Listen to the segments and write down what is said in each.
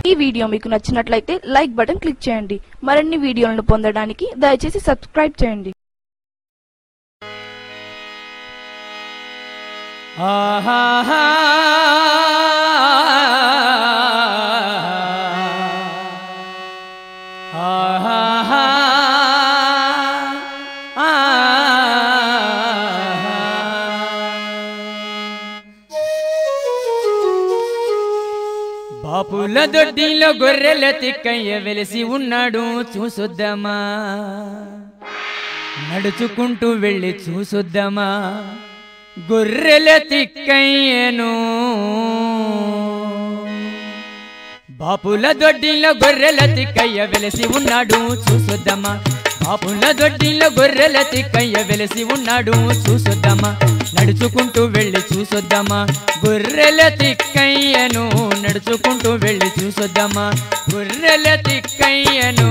ఈ వీడియో మీకు నచ్చినట్లయితే లైక్ బటన్ క్లిక్ చేయండి మరిన్ని వీడియోలను పొందడానికి దయచేసి సబ్స్క్రైబ్ చేయండి ఆహాహా. ఆహాహా. బాపుల దొడ్డిలో గొర్రెల తిక్కయ్య వెలిసి ఉన్నాడు చూసొద్దామా నడుచుకుంటూ వెళ్ళి చూసొద్దామా గొర్రెల తిక్కయ్యను బాపుల దొడ్డిలో గొర్రెల తిక్కయ్య వెలిసి ఉన్నాడు చూసొద్దామా బాపుల దొడ్డిలో గొర్రెల తిక్కయ్య వెలిసి ఉన్నాడు చూసొద్దామా నడుచుకుంటూ వెళ్ళి చూసొద్దామా గొర్రెల తిక్కయ్యను నడుచుకుంటూ వెళ్ళి చూసొద్దామా గొర్రెల తిక్కయ్యను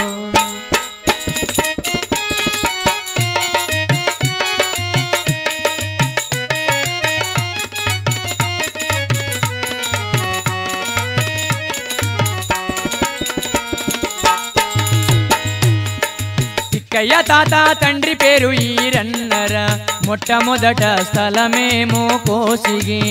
తిక్కయ్య తాత తండ్రి పేరు ఈరన్నర మొట్టమొదట స్థలమేమో కోసిగి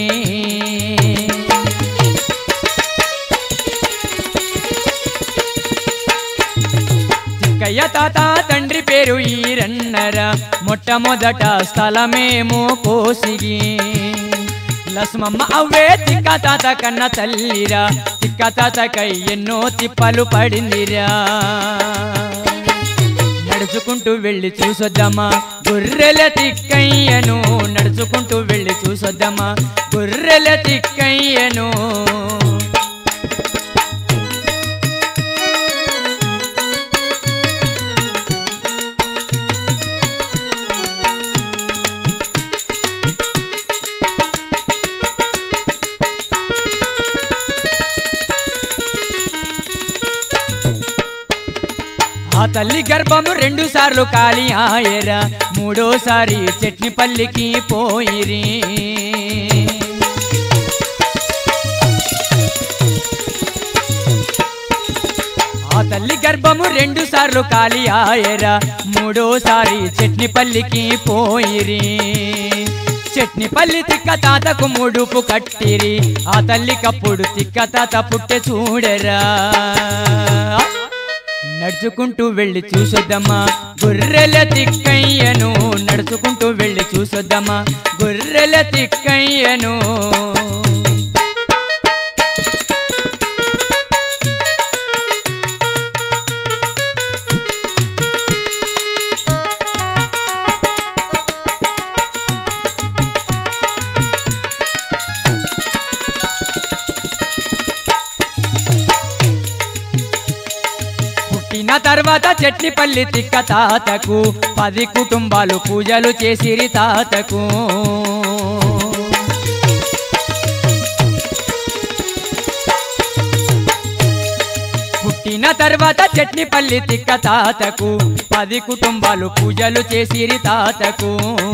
తిక్కయ్య తాత తండ్రి పేరు ఈరన్నర మొట్టమొదట స్థలమేమో కోసిగి లస్మమ్మ అవ్వే తిక్క తాత కన్న తల్లిరా తిక్క తాతకై ఎన్నో తిప్పలు పడిందిరా నడుచుకుంటూ వెళ్ళి చూసొద్దామా గొర్రెల తిక్కయ్యను నడుచుకుంటూ వెళ్ళి చూసొద్దామా గొర్రెల తిక్కయ్యను ఆ తల్లి గర్భము రెండు సార్లు ఖాళీ ఆయరా మూడోసారి చట్నీ పల్లికి పోయిరి ఆ తల్లి గర్భము రెండు సార్లు ఖాళీ ఆయరా మూడోసారి చట్నీ పల్లికి పోయిరి చట్నీ పల్లి తిక్క తాతకు ముడుపు కట్టిరి ఆ తల్లి కప్పుడు తిక్క తాత పుట్టె చూడరా నడుచుకుంటూ వెళ్ళి చూసొద్దామా గొర్రెల తిక్కయ్యను నడుచుకుంటూ వెళ్ళి చూసొద్దామా గొర్రెల తిక్కయ్యను పుట్టిన తర్వాత చట్నిపల్లి తిక్క తాతకు పది కుటుంబాలు పూజలు చేసిరి తాతకు పుట్టిన తర్వాత చట్నిపల్లి తిక్క తాతకు పది కుటుంబాలు పూజలు చేసిరి తాతకు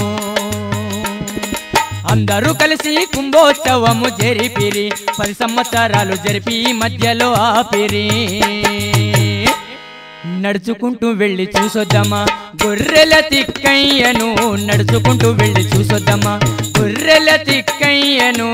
అందరూ కలిసి కుంభోత్సవము జరిపిరి పది సంవత్సరాలు జరిపి మధ్యలో ఆపిరి నడుచుకుంటూ వెళ్ళి చూసొద్దామా గొర్రెల తిక్కయ్యను నడుచుకుంటూ వెళ్ళి చూసొద్దామా గొర్రెల తిక్కయ్యను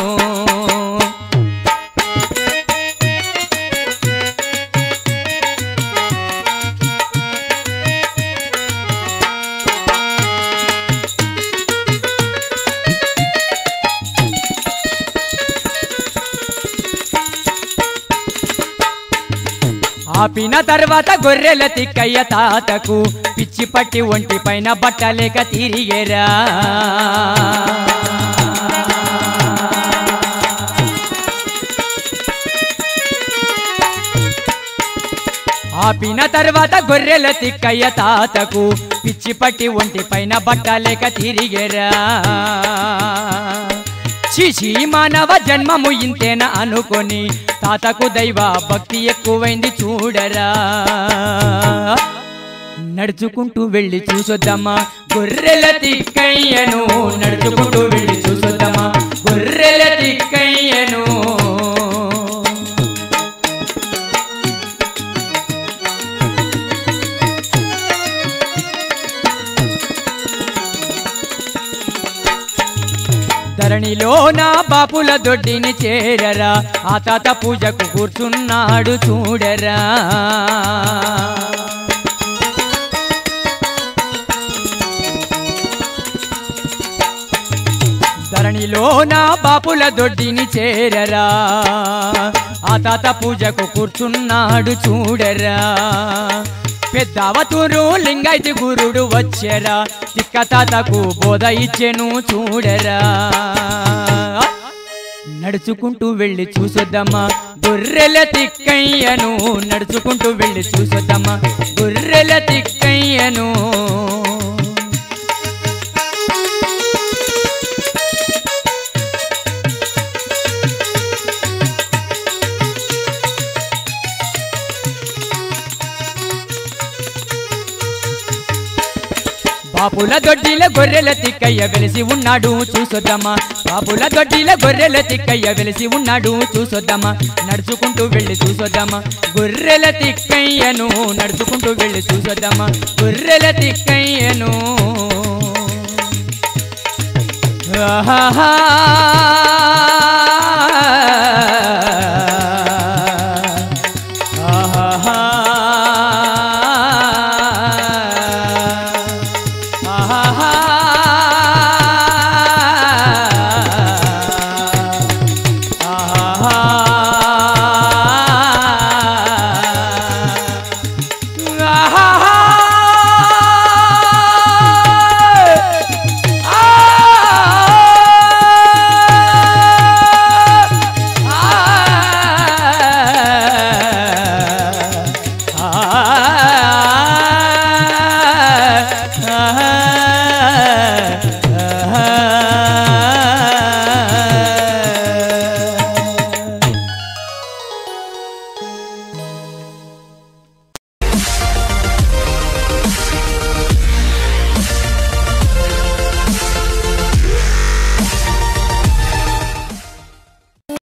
ఆపిన తర్వాత గొర్రెల తిక్కయ్య తాతకు పిచ్చి పట్టి ఒంటి పైన బట్టలేక తిరిగేరా ఆపిన తర్వాత గొర్రెల తిక్కయ్య తాతకు పిచ్చి పట్టి ఒంటి పైన బట్టలేక తిరిగేరా చీచి మానవ జన్మము ఇంతేనా అనుకొని తాతకు దైవ భక్తి ఎక్కువైంది చూడరా నడుచుకుంటూ వెళ్ళి చూసొద్దామా గొర్రెల తిక్కయ్యను నడుచుకుంటూ వెళ్ళి చూసొద్దామా గొర్రెల తిక్కయ్యను ధరణిలో నా బాపుల దొడ్డిని చేరరా ఆ తాత పూజకు కూర్చున్నాడు చూడరా ధరణిలో నా బాపుల దొడ్డిని చేరరా ఆ తాత పూజకు కూర్చున్నాడు చూడరా పెద్దవతూరు లింగైతి గురుడు వచ్చెరా తిక్క తాతకు బోధ ఇచ్చెను చూడరా నడుచుకుంటూ వెళ్ళి చూసొద్దమ్మా గొర్రెల తిక్కయ్యను నడుచుకుంటూ వెళ్ళి చూసొద్దమ్మా గొర్రెల తిక్కయ్యను బాపుల దొడ్డిల గొర్రెల తిక్కయ్య వెలిసి ఉన్నాడు చూసొద్దమ్మా బాపుల దొడ్డిల గొర్రెల తిక్కయ్య వెలిసి ఉన్నాడు చూసొద్దమ్మా నడుచుకుంటూ వెళ్ళి చూసొద్దమ్మా గొర్రెల తిక్కయ్యను నడుచుకుంటూ వెళ్ళి చూసొద్దమ్మా గొర్రెల తిక్కయ్యను ఆహాహా. ఆహాహా. ఆహాహా. ఆహాహా. ఆహాహా. ఆ